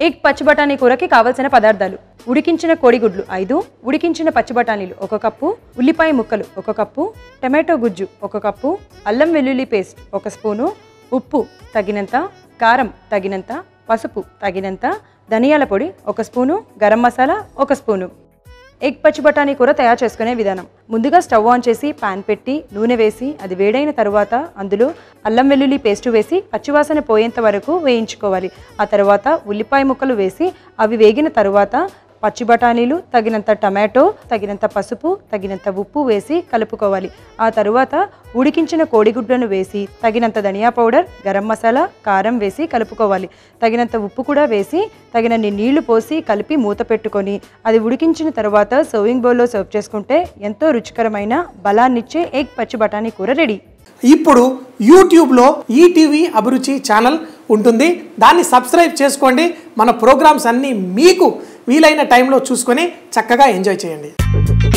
egg పచ్చి బఠానీ కూరకి కావలసిన పదార్థాలు ఉడికించిన కోడిగుడ్లు ఐదు ఉడికించిన పచ్చి బఠానీలు ఒక కప్పు ఉల్లిపాయ ముక్కలు ఒక కప్పు టమాటో గుజ్జు ఒక కప్పు అల్లం వెల్లుల్లి పేస్ట్ ఒక స్పూను ఉప్పు తగినంత కారం తగినంత పసుపు తగినంత ధనియాల పొడి ఒక స్పూను గరం మసాలా ఒక స్పూను ఎగ్ పచ్చి బఠానీ కూర తయారు చేసుకునే విధానం ముందుగా స్టవ్ ఆన్ చేసి పాన్ పెట్టి నూనె వేసి అది వేడైన తర్వాత అందులో అల్లం వెల్లుల్లి పేస్ట్ వేసి పచ్చివాసన పోయేంత వరకు వేయించుకోవాలి ఆ తర్వాత ఉల్లిపాయ ముక్కలు వేసి అవి వేగిన తర్వాత పచ్చి బఠానీలు తగినంత టమాటో తగినంత పసుపు తగినంత ఉప్పు వేసి కలుపుకోవాలి ఆ తరువాత ఉడికించిన కోడిగుడ్లను వేసి తగినంత ధనియా పౌడర్ గరం మసాలా కారం వేసి కలుపుకోవాలి తగినంత ఉప్పు కూడా వేసి తగినన్ని నీళ్లు పోసి కలిపి మూత పెట్టుకొని అది ఉడికించిన తర్వాత సర్వింగ్ బౌల్లో సర్వ్ చేసుకుంటే ఎంతో రుచికరమైన బలాన్నిచ్చే ఎగ్ పచ్చి బఠానీ కూర రెడీ ఇప్పుడు యూట్యూబ్లో ఈటీవీ అభిరుచి ఛానల్ ఉంటుంది దాన్ని సబ్స్క్రైబ్ చేసుకోండి మన ప్రోగ్రామ్స్ అన్నీ మీకు వీలైన టైంలో చూసుకొని చక్కగా ఎంజాయ్ చేయండి